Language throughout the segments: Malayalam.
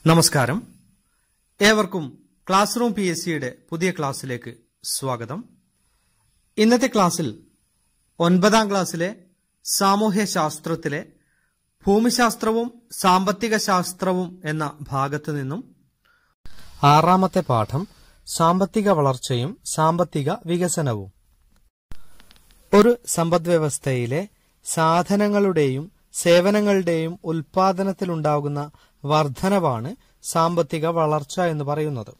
നമസ്കാരം ഏവർക്കും ക്ലാസ് റൂം പി എസ് സിയുടെ പുതിയ ക്ലാസ്സിലേക്ക് സ്വാഗതം ഇന്നത്തെ ക്ലാസ്സിൽ ഒൻപതാം ക്ലാസ്സിലെ സാമൂഹ്യ ശാസ്ത്രത്തിലെ ഭൂമിശാസ്ത്രവും സാമ്പത്തിക ശാസ്ത്രവും എന്ന ഭാഗത്തു നിന്നും ആറാമത്തെ പാഠം സാമ്പത്തിക വളർച്ചയും സാമ്പത്തിക വികസനവും ഒരു സമ്പദ്വ്യവസ്ഥയിലെ സാധനങ്ങളുടെയും സേവനങ്ങളുടെയും ഉൽപാദനത്തിലുണ്ടാകുന്ന വർധനവാണ് സാമ്പത്തിക വളർച്ച എന്ന് പറയുന്നത്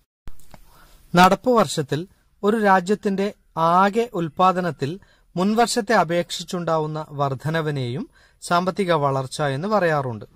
നടപ്പു വർഷത്തിൽ ഒരു രാജ്യത്തിന്റെ ആകെ ഉൽപാദനത്തിൽ മുൻവർഷത്തെ അപേക്ഷിച്ചുണ്ടാവുന്ന വർധനവിനെയും സാമ്പത്തിക വളർച്ച എന്ന് പറയാറുണ്ട്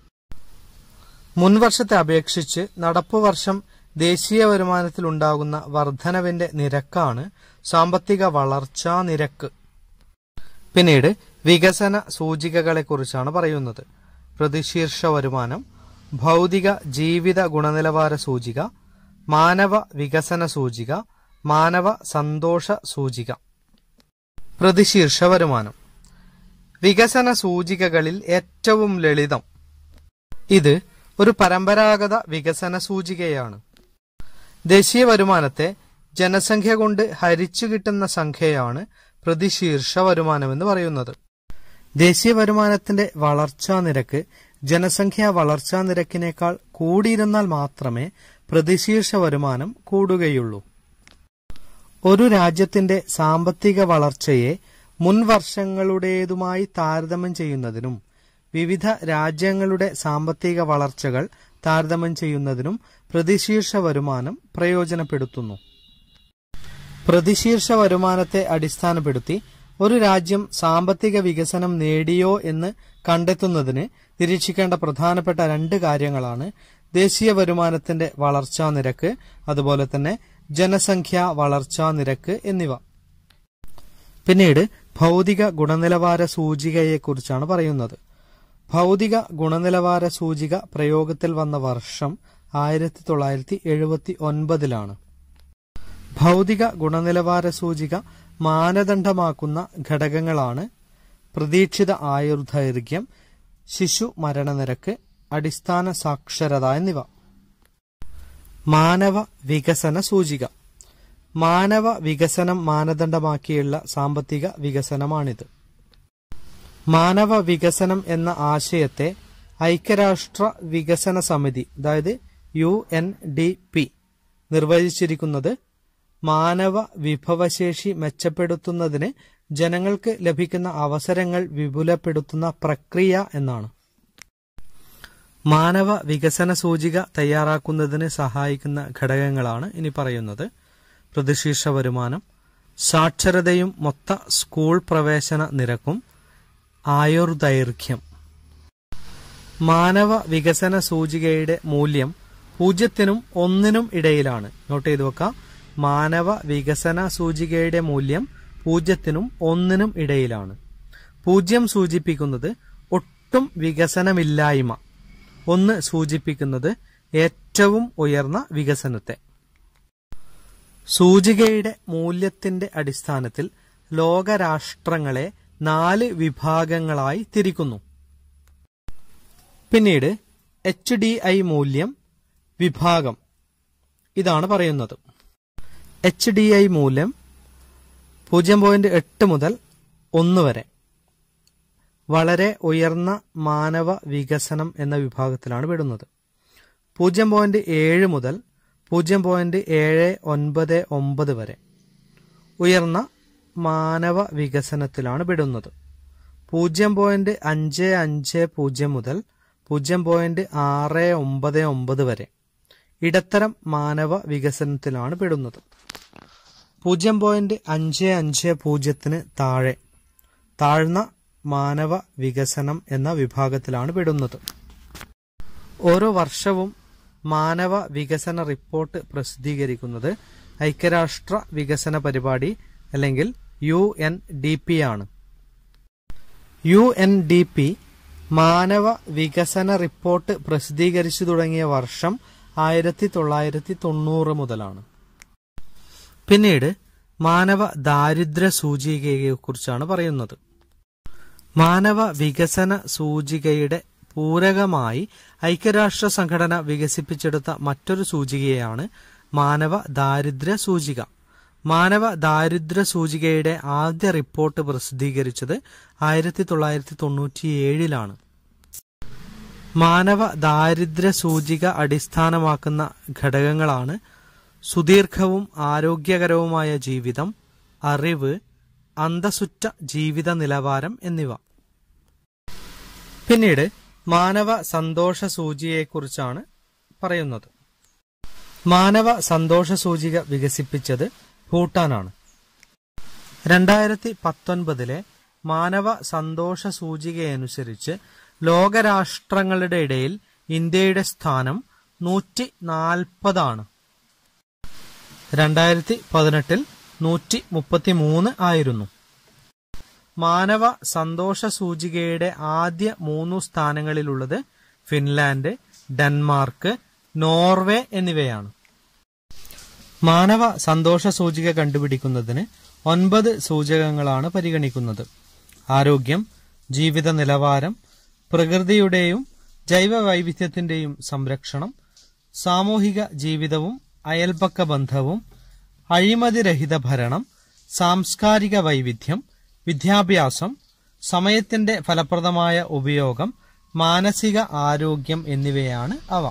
മുൻവർഷത്തെ അപേക്ഷിച്ച് നടപ്പു വർഷം ദേശീയ വരുമാനത്തിൽ ഉണ്ടാകുന്ന വർധനവിന്റെ നിരക്കാണ് സാമ്പത്തിക വളർച്ചാ നിരക്ക് പിന്നീട് വികസന സൂചികകളെക്കുറിച്ചാണ് പറയുന്നത് പ്രതിശീർഷ വരുമാനം ഭൗതിക ജീവിത ഗുണനിലവാര സൂചിക മാനവ വികസന സൂചിക മാനവ സന്തോഷ സൂചിക പ്രതിശീർഷ വരുമാനം വികസന സൂചികകളിൽ ഏറ്റവും ലളിതം ഇത് ഒരു പരമ്പരാഗത വികസന സൂചികയാണ് ദേശീയ വരുമാനത്തെ ജനസംഖ്യ കൊണ്ട് ഹരിച്ചു കിട്ടുന്ന സംഖ്യയാണ് പ്രതിശീർഷ വരുമാനം എന്ന് പറയുന്നത് ദേശീയ വരുമാനത്തിന്റെ വളർച്ചാ നിരക്ക് ജനസംഖ്യാ വളർച്ചാ നിരക്കിനേക്കാൾ കൂടിയിരുന്നാൽ മാത്രമേ പ്രതിശീർഷ വരുമാനം കൂടുകയുള്ളൂ ഒരു രാജ്യത്തിന്റെ സാമ്പത്തിക വളർച്ചയെ മുൻ വർഷങ്ങളുടേതുമായി താരതമ്യം ചെയ്യുന്നതിനും വിവിധ രാജ്യങ്ങളുടെ സാമ്പത്തിക വളർച്ചകൾ താരതമ്യം ചെയ്യുന്നതിനും പ്രതിശീർഷ വരുമാനം പ്രയോജനപ്പെടുത്തുന്നു പ്രതിശീർഷ വരുമാനത്തെ അടിസ്ഥാനപ്പെടുത്തി ഒരു രാജ്യം സാമ്പത്തിക വികസനം നേടിയോ എന്ന് കണ്ടെത്തുന്നതിന് നിരീക്ഷിക്കേണ്ട പ്രധാനപ്പെട്ട രണ്ട് കാര്യങ്ങളാണ് ദേശീയ വരുമാനത്തിന്റെ വളർച്ചാ നിരക്ക് അതുപോലെ തന്നെ ജനസംഖ്യാ വളർച്ചാ നിരക്ക് എന്നിവ പിന്നീട് ഭൗതിക ഗുണനിലവാര സൂചികയെക്കുറിച്ചാണ് പറയുന്നത് ഭൗതിക ഗുണനിലവാര സൂചിക പ്രയോഗത്തിൽ വന്ന വർഷം ആയിരത്തി തൊള്ളായിരത്തി എഴുപത്തി ഒൻപതിലാണ് ഭൗതിക ഗുണനിലവാര സൂചിക മാനദണ്ഡമാക്കുന്ന ഘടകങ്ങളാണ് പ്രതീക്ഷിത ആയുർദൈർഘ്യം ശിശു മരണനിരക്ക് അടിസ്ഥാന സാക്ഷരത എന്നിവ മാനവ വികസന സൂചിക മാനവ വികസനം മാനദണ്ഡമാക്കിയുള്ള സാമ്പത്തിക വികസനമാണിത് മാനവ വികസനം എന്ന ആശയത്തെ ഐക്യരാഷ്ട്ര വികസന സമിതി അതായത് യു എൻ ഡി പി നിർവചിച്ചിരിക്കുന്നത് മാനവ വിഭവശേഷി മെച്ചപ്പെടുത്തുന്നതിന് ജനങ്ങൾക്ക് ലഭിക്കുന്ന അവസരങ്ങൾ വിപുലപ്പെടുത്തുന്ന പ്രക്രിയ എന്നാണ് മാനവ വികസന സൂചിക തയ്യാറാക്കുന്നതിന് സഹായിക്കുന്ന ഘടകങ്ങളാണ് ഇനി പറയുന്നത് പ്രതിശീർഷ വരുമാനം സാക്ഷരതയും മൊത്ത സ്കൂൾ പ്രവേശന നിരക്കും ആയുർദൈർഘ്യം മാനവ വികസന സൂചികയുടെ മൂല്യം പൂജ്യത്തിനും ഒന്നിനും ഇടയിലാണ് നോട്ട് ചെയ്തു വെക്കാം മാനവ വികസന സൂചികയുടെ മൂല്യം പൂജ്യത്തിനും ഒന്നിനും ഇടയിലാണ് പൂജ്യം സൂചിപ്പിക്കുന്നത് ഒട്ടും വികസനമില്ലായ്മ ഒന്ന് സൂചിപ്പിക്കുന്നത് ഏറ്റവും ഉയർന്ന വികസനത്തെ സൂചികയുടെ മൂല്യത്തിന്റെ അടിസ്ഥാനത്തിൽ ലോകരാഷ്ട്രങ്ങളെ നാല് വിഭാഗങ്ങളായി തിരിക്കുന്നു പിന്നീട് എച്ച് ഡി ഐ മൂല്യം വിഭാഗം ഇതാണ് പറയുന്നത് എച്ച് ഡി ഐ മൂല്യം പൂജ്യം പോയിന്റ് എട്ട് മുതൽ ഒന്ന് വരെ വളരെ ഉയർന്ന മാനവ വികസനം എന്ന വിഭാഗത്തിലാണ് വിടുന്നത് പൂജ്യം പോയിന്റ് ഏഴ് മുതൽ പൂജ്യം പോയിന്റ് ഏഴ് ഒൻപത് ഒമ്പത് വരെ ഉയർന്ന മാനവ വികസനത്തിലാണ് വിടുന്നത് പൂജ്യം പോയിന്റ് അഞ്ച് അഞ്ച് പൂജ്യം മുതൽ പൂജ്യം പോയിന്റ് ആറ് ഒമ്പത് ഒമ്പത് വരെ ഇടത്തരം മാനവ വികസനത്തിലാണ് പെടുന്നത് പൂജ്യം പോയിന്റ് അഞ്ച് അഞ്ച് പൂജ്യത്തിന് താഴെ താഴ്ന്ന മാനവ വികസനം എന്ന വിഭാഗത്തിലാണ് പെടുന്നത് ഓരോ വർഷവും മാനവ വികസന റിപ്പോർട്ട് പ്രസിദ്ധീകരിക്കുന്നത് ഐക്യരാഷ്ട്ര വികസന പരിപാടി അല്ലെങ്കിൽ യു എൻ ഡി പി ആണ് യു എൻ ഡി പി മാനവ വികസന റിപ്പോർട്ട് പ്രസിദ്ധീകരിച്ചു തുടങ്ങിയ വർഷം ആയിരത്തി തൊള്ളായിരത്തി തൊണ്ണൂറ് മുതലാണ് പിന്നീട് മാനവ ദാരിദ്ര്യ സൂചികയെക്കുറിച്ചാണ് പറയുന്നത് മാനവ വികസന സൂചികയുടെ പൂരകമായി ഐക്യരാഷ്ട്ര സംഘടന വികസിപ്പിച്ചെടുത്ത മറ്റൊരു സൂചികയാണ് മാനവ ദാരിദ്ര്യ സൂചിക മാനവ ദാരിദ്ര്യ സൂചികയുടെ ആദ്യ റിപ്പോർട്ട് പ്രസിദ്ധീകരിച്ചത് ആയിരത്തി തൊള്ളായിരത്തി തൊണ്ണൂറ്റിയേഴിലാണ് മാനവ ദാരിദ്ര്യ സൂചിക അടിസ്ഥാനമാക്കുന്ന ഘടകങ്ങളാണ് സുദീർഘവും ആരോഗ്യകരവുമായ ജീവിതം അറിവ് അന്തസുറ്റ ജീവിത നിലവാരം എന്നിവ പിന്നീട് മാനവ സന്തോഷ സൂചികയെക്കുറിച്ചാണ് പറയുന്നത് മാനവ സന്തോഷ സൂചിക വികസിപ്പിച്ചത് ഭൂട്ടാനാണ് രണ്ടായിരത്തി പത്തൊൻപതിലെ മാനവ സന്തോഷ സൂചികയനുസരിച്ച് ലോകരാഷ്ട്രങ്ങളുടെ ഇടയിൽ ഇന്ത്യയുടെ സ്ഥാനം നൂറ്റി നാൽപ്പതാണ് രണ്ടായിരത്തി പതിനെട്ടിൽ നൂറ്റി മുപ്പത്തി മൂന്ന് ആയിരുന്നു മാനവ സന്തോഷ സൂചികയുടെ ആദ്യ മൂന്നു സ്ഥാനങ്ങളിലുള്ളത് ഫിൻലാൻഡ് ഡെൻമാർക്ക് നോർവേ എന്നിവയാണ് മാനവ സന്തോഷ സൂചിക കണ്ടുപിടിക്കുന്നതിന് ഒൻപത് സൂചകങ്ങളാണ് പരിഗണിക്കുന്നത് ആരോഗ്യം ജീവിത നിലവാരം പ്രകൃതിയുടെയും ജൈവ വൈവിധ്യത്തിന്റെയും സംരക്ഷണം സാമൂഹിക ജീവിതവും അയൽപക്ക ബന്ധവും അഴിമതിരഹിത ഭരണം സാംസ്കാരിക വൈവിധ്യം വിദ്യാഭ്യാസം സമയത്തിന്റെ ഫലപ്രദമായ ഉപയോഗം മാനസിക ആരോഗ്യം എന്നിവയാണ് അവ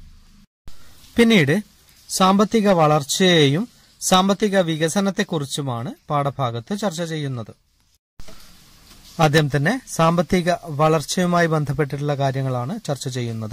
പിന്നീട് സാമ്പത്തിക വളർച്ചയെയും സാമ്പത്തിക വികസനത്തെക്കുറിച്ചുമാണ് പാഠഭാഗത്ത് ചർച്ച ചെയ്യുന്നത് ആദ്യം തന്നെ സാമ്പത്തിക വളർച്ചയുമായി ബന്ധപ്പെട്ടിട്ടുള്ള കാര്യങ്ങളാണ് ചർച്ച ചെയ്യുന്നത്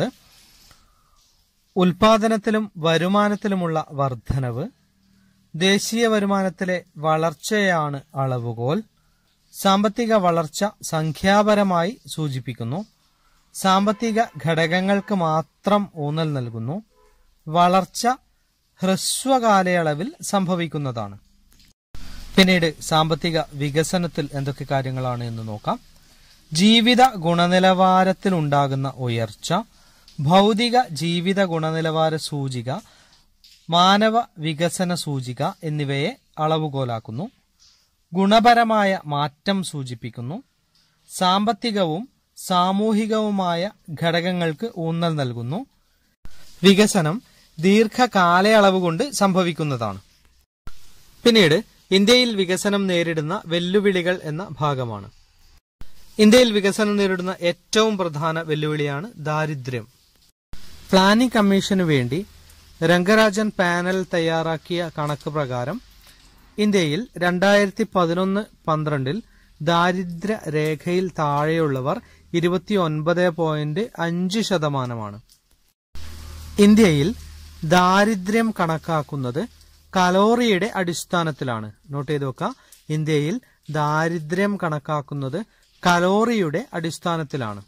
ഉൽപാദനത്തിലും വരുമാനത്തിലുമുള്ള വർധനവ് ദേശീയ വരുമാനത്തിലെ വളർച്ചയാണ് അളവുകോൽ സാമ്പത്തിക വളർച്ച സംഖ്യാപരമായി സൂചിപ്പിക്കുന്നു സാമ്പത്തിക ഘടകങ്ങൾക്ക് മാത്രം ഊന്നൽ നൽകുന്നു വളർച്ച ഹ്രസ്വകാലയളവിൽ സംഭവിക്കുന്നതാണ് പിന്നീട് സാമ്പത്തിക വികസനത്തിൽ എന്തൊക്കെ കാര്യങ്ങളാണ് എന്ന് നോക്കാം ജീവിത ഗുണനിലവാരത്തിലുണ്ടാകുന്ന ഉയർച്ച ഭൗതിക ജീവിത ഗുണനിലവാര സൂചിക മാനവ വികസന സൂചിക എന്നിവയെ അളവുകോലാക്കുന്നു ഗുണപരമായ മാറ്റം സൂചിപ്പിക്കുന്നു സാമ്പത്തികവും സാമൂഹികവുമായ ഘടകങ്ങൾക്ക് ഊന്നൽ നൽകുന്നു വികസനം ദീർഘകാലയളവ് കൊണ്ട് സംഭവിക്കുന്നതാണ് പിന്നീട് ഇന്ത്യയിൽ വികസനം നേരിടുന്ന വെല്ലുവിളികൾ എന്ന ഭാഗമാണ് ഇന്ത്യയിൽ വികസനം നേരിടുന്ന ഏറ്റവും പ്രധാന വെല്ലുവിളിയാണ് ദാരിദ്ര്യം പ്ലാനിംഗ് കമ്മീഷനു വേണ്ടി രംഗരാജൻ പാനൽ തയ്യാറാക്കിയ കണക്ക് പ്രകാരം ഇന്ത്യയിൽ രണ്ടായിരത്തി പതിനൊന്ന് പന്ത്രണ്ടിൽ ദാരിദ്ര്യ രേഖയിൽ താഴെയുള്ളവർ ഇരുപത്തിയൊൻപത് പോയിന്റ് അഞ്ച് ശതമാനമാണ് ഇന്ത്യയിൽ ദാരിദ്ര്യം കണക്കാക്കുന്നത് കലോറിയുടെ അടിസ്ഥാനത്തിലാണ് നോട്ട് ചെയ്ത് വെക്കുക ഇന്ത്യയിൽ ദാരിദ്ര്യം കണക്കാക്കുന്നത് കലോറിയുടെ അടിസ്ഥാനത്തിലാണ്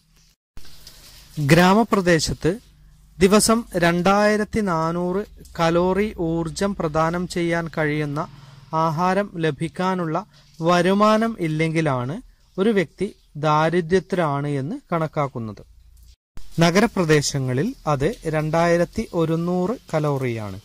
ഗ്രാമപ്രദേശത്ത് ദിവസം രണ്ടായിരത്തി നാനൂറ് കലോറി ഊർജം പ്രദാനം ചെയ്യാൻ കഴിയുന്ന ആഹാരം ലഭിക്കാനുള്ള വരുമാനം ഇല്ലെങ്കിലാണ് ഒരു വ്യക്തി ദാരിദ്ര്യത്തിലാണ് എന്ന് കണക്കാക്കുന്നത് നഗരപ്രദേശങ്ങളിൽ അത് രണ്ടായിരത്തി ഒരുന്നൂറ് കലോറിയാണ്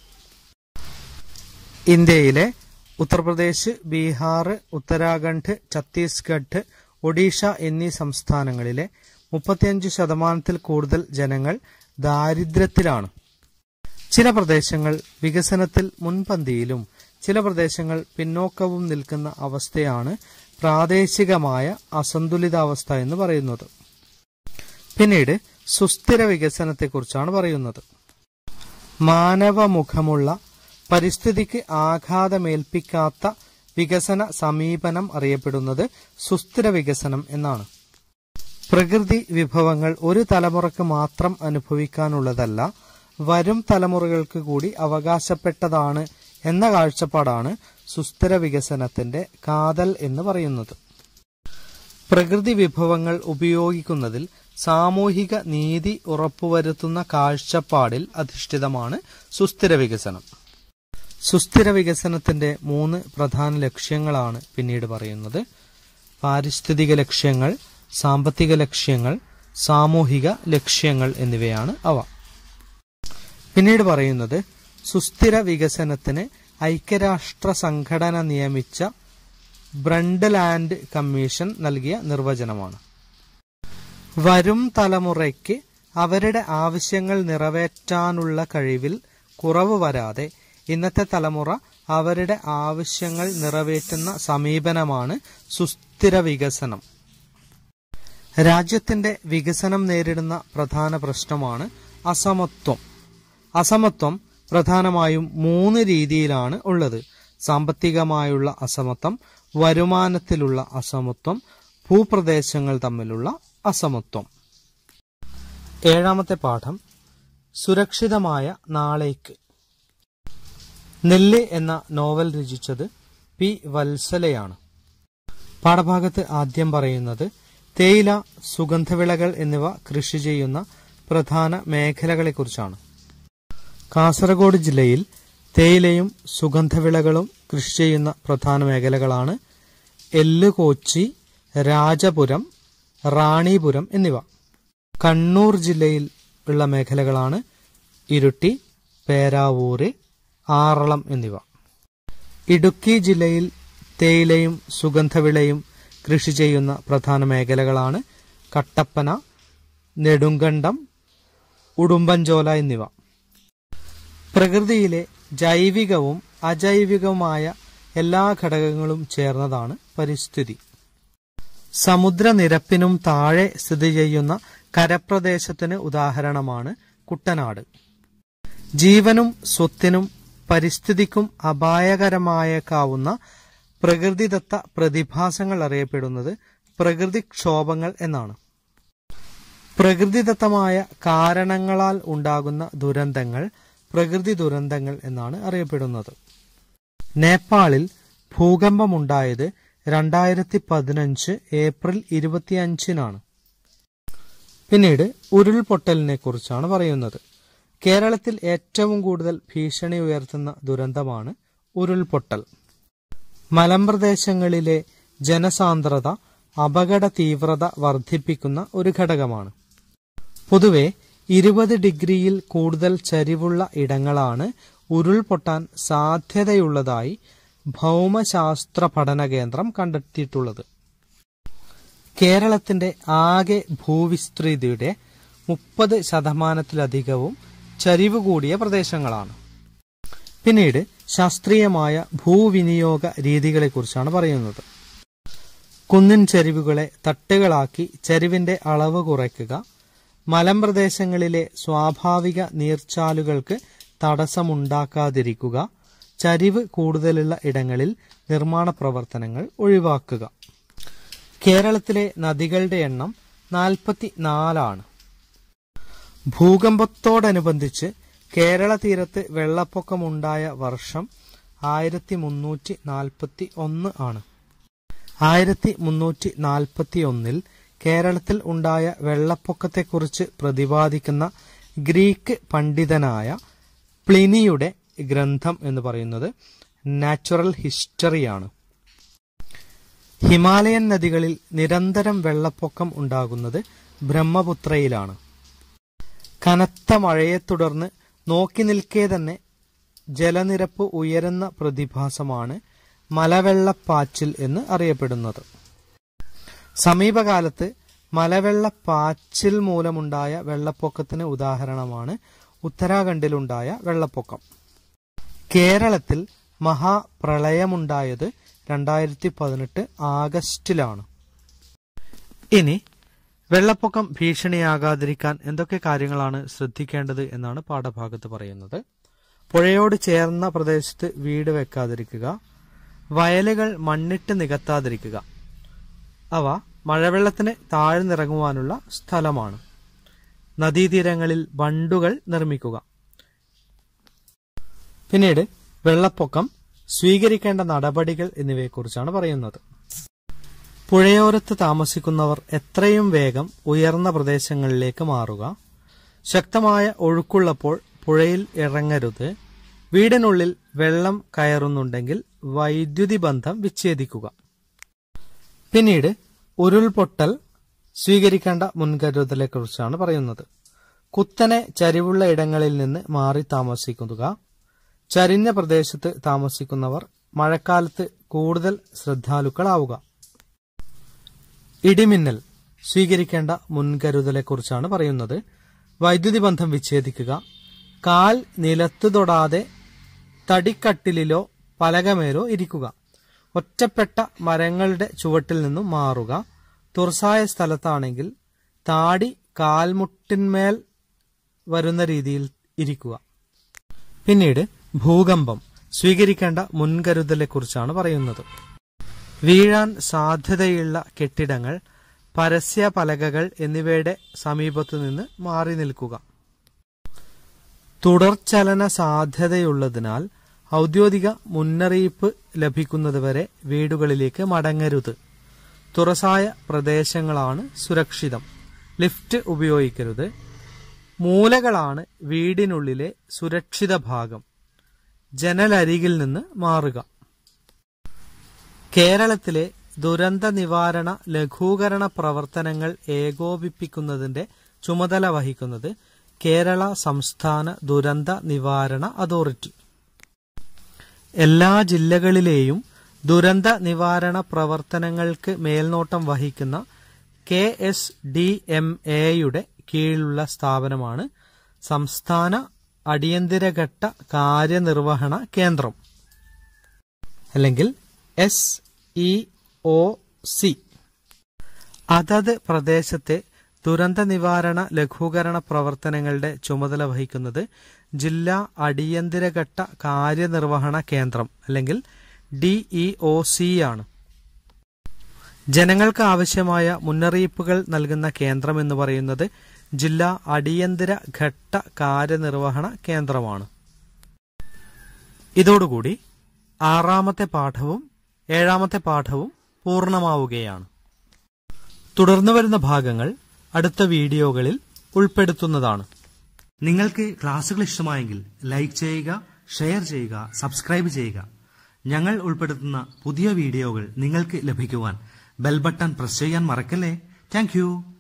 ഇന്ത്യയിലെ ഉത്തർപ്രദേശ് ബീഹാർ ഉത്തരാഖണ്ഡ് ഛത്തീസ്ഗഡ് ഒഡീഷ എന്നീ സംസ്ഥാനങ്ങളിലെ മുപ്പത്തിയഞ്ച് ശതമാനത്തിൽ കൂടുതൽ ജനങ്ങൾ ദാരിദ്ര്യത്തിലാണ് ചില പ്രദേശങ്ങൾ വികസനത്തിൽ മുൻപന്തിയിലും ചില പ്രദേശങ്ങൾ പിന്നോക്കവും നിൽക്കുന്ന അവസ്ഥയാണ് പ്രാദേശികമായ അസന്തുലിതാവസ്ഥ എന്ന് പറയുന്നത് പിന്നീട് സുസ്ഥിര വികസനത്തെക്കുറിച്ചാണ് പറയുന്നത് മാനവമുഖമുള്ള പരിസ്ഥിതിക്ക് ആഘാതമേൽപ്പിക്കാത്ത വികസന സമീപനം അറിയപ്പെടുന്നത് സുസ്ഥിര വികസനം എന്നാണ് പ്രകൃതി വിഭവങ്ങൾ ഒരു തലമുറക്ക് മാത്രം അനുഭവിക്കാനുള്ളതല്ല വരും തലമുറകൾക്ക് കൂടി അവകാശപ്പെട്ടതാണ് എന്ന കാഴ്ചപ്പാടാണ് സുസ്ഥിര വികസനത്തിന്റെ കാതൽ എന്ന് പറയുന്നത് പ്രകൃതി വിഭവങ്ങൾ ഉപയോഗിക്കുന്നതിൽ സാമൂഹിക നീതി ഉറപ്പുവരുത്തുന്ന കാഴ്ചപ്പാടിൽ അധിഷ്ഠിതമാണ് സുസ്ഥിര വികസനം സുസ്ഥിര വികസനത്തിന്റെ മൂന്ന് പ്രധാന ലക്ഷ്യങ്ങളാണ് പിന്നീട് പറയുന്നത് പാരിസ്ഥിതിക ലക്ഷ്യങ്ങൾ സാമ്പത്തിക ലക്ഷ്യങ്ങൾ സാമൂഹിക ലക്ഷ്യങ്ങൾ എന്നിവയാണ് അവ പിന്നീട് പറയുന്നത് സുസ്ഥിര വികസനത്തിന് ഐക്യരാഷ്ട്ര സംഘടന നിയമിച്ച ബ്രണ്ട് ലാൻഡ് കമ്മീഷൻ നൽകിയ നിർവചനമാണ് വരും തലമുറയ്ക്ക് അവരുടെ ആവശ്യങ്ങൾ നിറവേറ്റാനുള്ള കഴിവിൽ കുറവ് വരാതെ ഇന്നത്തെ തലമുറ അവരുടെ ആവശ്യങ്ങൾ നിറവേറ്റുന്ന സമീപനമാണ് സുസ്ഥിര വികസനം രാജ്യത്തിന്റെ വികസനം നേരിടുന്ന പ്രധാന പ്രശ്നമാണ് അസമത്വം അസമത്വം പ്രധാനമായും മൂന്ന് രീതിയിലാണ് ഉള്ളത് സാമ്പത്തികമായുള്ള അസമത്വം വരുമാനത്തിലുള്ള അസമത്വം ഭൂപ്രദേശങ്ങൾ തമ്മിലുള്ള അസമത്വം ഏഴാമത്തെ പാഠം സുരക്ഷിതമായ നാളേക്ക് നെല്ല് എന്ന നോവൽ രചിച്ചത് പി വത്സലയാണ് പാഠഭാഗത്ത് ആദ്യം പറയുന്നത് തേയില സുഗന്ധവിളകൾ എന്നിവ കൃഷി ചെയ്യുന്ന പ്രധാന മേഖലകളെക്കുറിച്ചാണ് കാസർഗോഡ് ജില്ലയിൽ തേയിലയും സുഗന്ധവിളകളും കൃഷി ചെയ്യുന്ന പ്രധാന മേഖലകളാണ് എല്ലുകോച്ചി രാജപുരം റാണിപുരം എന്നിവ കണ്ണൂർ ജില്ലയിൽ ഉള്ള മേഖലകളാണ് ഇരുട്ടി പേരാവൂര് ആറളം എന്നിവ ഇടുക്കി ജില്ലയിൽ തേയിലയും സുഗന്ധവിളയും കൃഷി ചെയ്യുന്ന പ്രധാന മേഖലകളാണ് കട്ടപ്പന നെടുങ്കണ്ടം ഉടുമ്പൻചോല എന്നിവ പ്രകൃതിയിലെ ജൈവികവും അജൈവികവുമായ എല്ലാ ഘടകങ്ങളും ചേർന്നതാണ് പരിസ്ഥിതി സമുദ്രനിരപ്പിനും താഴെ സ്ഥിതി ചെയ്യുന്ന കരപ്രദേശത്തിന് ഉദാഹരണമാണ് കുട്ടനാട് ജീവനും സ്വത്തിനും പരിസ്ഥിതിക്കും അപായകരമായേക്കാവുന്ന പ്രകൃതിദത്ത പ്രതിഭാസങ്ങൾ അറിയപ്പെടുന്നത് പ്രകൃതിക്ഷോഭങ്ങൾ എന്നാണ് പ്രകൃതിദത്തമായ കാരണങ്ങളാൽ ഉണ്ടാകുന്ന ദുരന്തങ്ങൾ പ്രകൃതി ദുരന്തങ്ങൾ എന്നാണ് അറിയപ്പെടുന്നത് നേപ്പാളിൽ ഭൂകമ്പമുണ്ടായത് രണ്ടായിരത്തി പതിനഞ്ച് ഏപ്രിൽ ഇരുപത്തിയഞ്ചിനാണ് പിന്നീട് ഉരുൾപൊട്ടലിനെ കുറിച്ചാണ് പറയുന്നത് കേരളത്തിൽ ഏറ്റവും കൂടുതൽ ഭീഷണി ഉയർത്തുന്ന ദുരന്തമാണ് ഉരുൾപൊട്ടൽ മലമ്പ്രദേശങ്ങളിലെ ജനസാന്ദ്രത അപകട തീവ്രത വർദ്ധിപ്പിക്കുന്ന ഒരു ഘടകമാണ് പൊതുവെ ഇരുപത് ഡിഗ്രിയിൽ കൂടുതൽ ചരിവുള്ള ഇടങ്ങളാണ് ഉരുൾപൊട്ടാൻ സാധ്യതയുള്ളതായി ഭൗമശാസ്ത്ര പഠന കേന്ദ്രം കണ്ടെത്തിയിട്ടുള്ളത് കേരളത്തിന്റെ ആകെ ഭൂവിസ്തൃതിയുടെ മുപ്പത് ശതമാനത്തിലധികവും ചരിവ് കൂടിയ പ്രദേശങ്ങളാണ് പിന്നീട് ശാസ്ത്രീയമായ ഭൂവിനിയോഗ രീതികളെക്കുറിച്ചാണ് പറയുന്നത് കുന്നിൻ ചരിവുകളെ തട്ടുകളാക്കി ചരിവിന്റെ അളവ് കുറയ്ക്കുക മലമ്പ്രദേശങ്ങളിലെ സ്വാഭാവിക നീർച്ചാലുകൾക്ക് തടസ്സമുണ്ടാക്കാതിരിക്കുക ചരിവ് കൂടുതലുള്ള ഇടങ്ങളിൽ നിർമ്മാണ പ്രവർത്തനങ്ങൾ ഒഴിവാക്കുക കേരളത്തിലെ നദികളുടെ എണ്ണം നാൽപ്പത്തി നാലാണ് ഭൂകമ്പത്തോടനുബന്ധിച്ച് കേരള തീരത്ത് വെള്ളപ്പൊക്കമുണ്ടായ വർഷം ആയിരത്തി മുന്നൂറ്റി നാൽപ്പത്തി ഒന്ന് ആണ് ആയിരത്തി മുന്നൂറ്റി നാൽപ്പത്തി ഒന്നിൽ കേരളത്തിൽ ഉണ്ടായ വെള്ളപ്പൊക്കത്തെക്കുറിച്ച് പ്രതിപാദിക്കുന്ന ഗ്രീക്ക് പണ്ഡിതനായ പ്ലിനിയുടെ ഗ്രന്ഥം എന്ന് പറയുന്നത് നാച്ചുറൽ ഹിസ്റ്ററിയാണ് ഹിമാലയൻ നദികളിൽ നിരന്തരം വെള്ളപ്പൊക്കം ഉണ്ടാകുന്നത് ബ്രഹ്മപുത്രയിലാണ് കനത്ത മഴയെ തുടർന്ന് നോക്കി നിൽക്കെ തന്നെ ജലനിരപ്പ് ഉയരുന്ന പ്രതിഭാസമാണ് മലവെള്ളപ്പാച്ചിൽ എന്ന് അറിയപ്പെടുന്നത് സമീപകാലത്ത് മലവെള്ളപ്പാച്ചിൽ മൂലമുണ്ടായ വെള്ളപ്പൊക്കത്തിന് ഉദാഹരണമാണ് ഉത്തരാഖണ്ഡിലുണ്ടായ വെള്ളപ്പൊക്കം കേരളത്തിൽ മഹാപ്രളയമുണ്ടായത് രണ്ടായിരത്തി പതിനെട്ട് ആഗസ്റ്റിലാണ് ഇനി വെള്ളപ്പൊക്കം ഭീഷണിയാകാതിരിക്കാൻ എന്തൊക്കെ കാര്യങ്ങളാണ് ശ്രദ്ധിക്കേണ്ടത് എന്നാണ് പാഠഭാഗത്ത് പറയുന്നത് പുഴയോട് ചേർന്ന പ്രദേശത്ത് വീട് വെക്കാതിരിക്കുക വയലുകൾ മണ്ണിട്ട് നികത്താതിരിക്കുക അവ മഴവെള്ളത്തിന് താഴ്ന്നിറങ്ങുവാനുള്ള സ്ഥലമാണ് നദീതീരങ്ങളിൽ ബണ്ടുകൾ നിർമ്മിക്കുക പിന്നീട് വെള്ളപ്പൊക്കം സ്വീകരിക്കേണ്ട നടപടികൾ എന്നിവയെക്കുറിച്ചാണ് പറയുന്നത് പുഴയോരത്ത് താമസിക്കുന്നവർ എത്രയും വേഗം ഉയർന്ന പ്രദേശങ്ങളിലേക്ക് മാറുക ശക്തമായ ഒഴുക്കുള്ളപ്പോൾ പുഴയിൽ ഇറങ്ങരുത് വീടിനുള്ളിൽ വെള്ളം കയറുന്നുണ്ടെങ്കിൽ വൈദ്യുതി ബന്ധം വിച്ഛേദിക്കുക പിന്നീട് ഉരുൾപൊട്ടൽ സ്വീകരിക്കേണ്ട മുൻകരുതലെക്കുറിച്ചാണ് പറയുന്നത് കുത്തനെ ചരിവുള്ള ഇടങ്ങളിൽ നിന്ന് മാറി താമസിക്കുക ചരിഞ്ഞ പ്രദേശത്ത് താമസിക്കുന്നവർ മഴക്കാലത്ത് കൂടുതൽ ശ്രദ്ധാലുക്കളാവുക ഇടിമിന്നൽ സ്വീകരിക്കേണ്ട മുൻകരുതലെക്കുറിച്ചാണ് പറയുന്നത് വൈദ്യുതി ബന്ധം വിച്ഛേദിക്കുക കാൽ നിലത്ത് തൊടാതെ തടിക്കട്ടിലിലോ പലകമേലോ ഇരിക്കുക ഒറ്റപ്പെട്ട മരങ്ങളുടെ ചുവട്ടിൽ നിന്നും മാറുക തുറസായ സ്ഥലത്താണെങ്കിൽ താടി കാൽമുട്ടിന്മേൽ വരുന്ന രീതിയിൽ ഇരിക്കുക പിന്നീട് ഭൂകമ്പം സ്വീകരിക്കേണ്ട മുൻകരുതലെക്കുറിച്ചാണ് പറയുന്നത് വീഴാൻ സാധ്യതയുള്ള കെട്ടിടങ്ങൾ പരസ്യ പലകകൾ എന്നിവയുടെ സമീപത്തു നിന്ന് മാറി നിൽക്കുക തുടർചലന സാധ്യതയുള്ളതിനാൽ ഔദ്യോഗിക മുന്നറിയിപ്പ് ലഭിക്കുന്നതുവരെ വീടുകളിലേക്ക് മടങ്ങരുത് തുറസായ പ്രദേശങ്ങളാണ് സുരക്ഷിതം ലിഫ്റ്റ് ഉപയോഗിക്കരുത് മൂലകളാണ് വീടിനുള്ളിലെ സുരക്ഷിത ഭാഗം ജനലരികിൽ നിന്ന് മാറുക കേരളത്തിലെ ദുരന്ത നിവാരണ ലഘൂകരണ പ്രവർത്തനങ്ങൾ ഏകോപിപ്പിക്കുന്നതിന്റെ ചുമതല വഹിക്കുന്നത് കേരള സംസ്ഥാന ദുരന്ത നിവാരണ അതോറിറ്റി എല്ലാ ജില്ലകളിലെയും ദുരന്ത നിവാരണ പ്രവർത്തനങ്ങൾക്ക് മേൽനോട്ടം വഹിക്കുന്ന കെ എസ് ഡി എം എയുടെ കീഴിലുള്ള സ്ഥാപനമാണ് സംസ്ഥാന അടിയന്തരഘട്ട കാര്യനിർവഹണ കേന്ദ്രം അല്ലെങ്കിൽ എസ് ഇ ഒ സി അതത് പ്രദേശത്തെ ദുരന്ത നിവാരണ ലഘൂകരണ പ്രവർത്തനങ്ങളുടെ ചുമതല വഹിക്കുന്നത് ജില്ലാ അടിയന്തരഘട്ട കാര്യനിർവഹണ കേന്ദ്രം അല്ലെങ്കിൽ ഡിഇഒ സി ആണ് ജനങ്ങൾക്ക് ആവശ്യമായ മുന്നറിയിപ്പുകൾ നൽകുന്ന കേന്ദ്രം എന്ന് പറയുന്നത് ജില്ലാ അടിയന്തര ഘട്ട കാര്യനിർവഹണ കേന്ദ്രമാണ് ഇതോടുകൂടി ആറാമത്തെ പാഠവും ഏഴാമത്തെ പാഠവും പൂർണ്ണമാവുകയാണ് തുടർന്നു വരുന്ന ഭാഗങ്ങൾ അടുത്ത വീഡിയോകളിൽ ഉൾപ്പെടുത്തുന്നതാണ് നിങ്ങൾക്ക് ക്ലാസുകൾ ഇഷ്ടമായെങ്കിൽ ലൈക്ക് ചെയ്യുക ഷെയർ ചെയ്യുക സബ്സ്ക്രൈബ് ചെയ്യുക ഞങ്ങൾ ഉൾപ്പെടുത്തുന്ന പുതിയ വീഡിയോകൾ നിങ്ങൾക്ക് ലഭിക്കുവാൻ ബെൽ ബട്ടൺ പ്രസ് ചെയ്യാൻ മറക്കല്ലേ താങ്ക്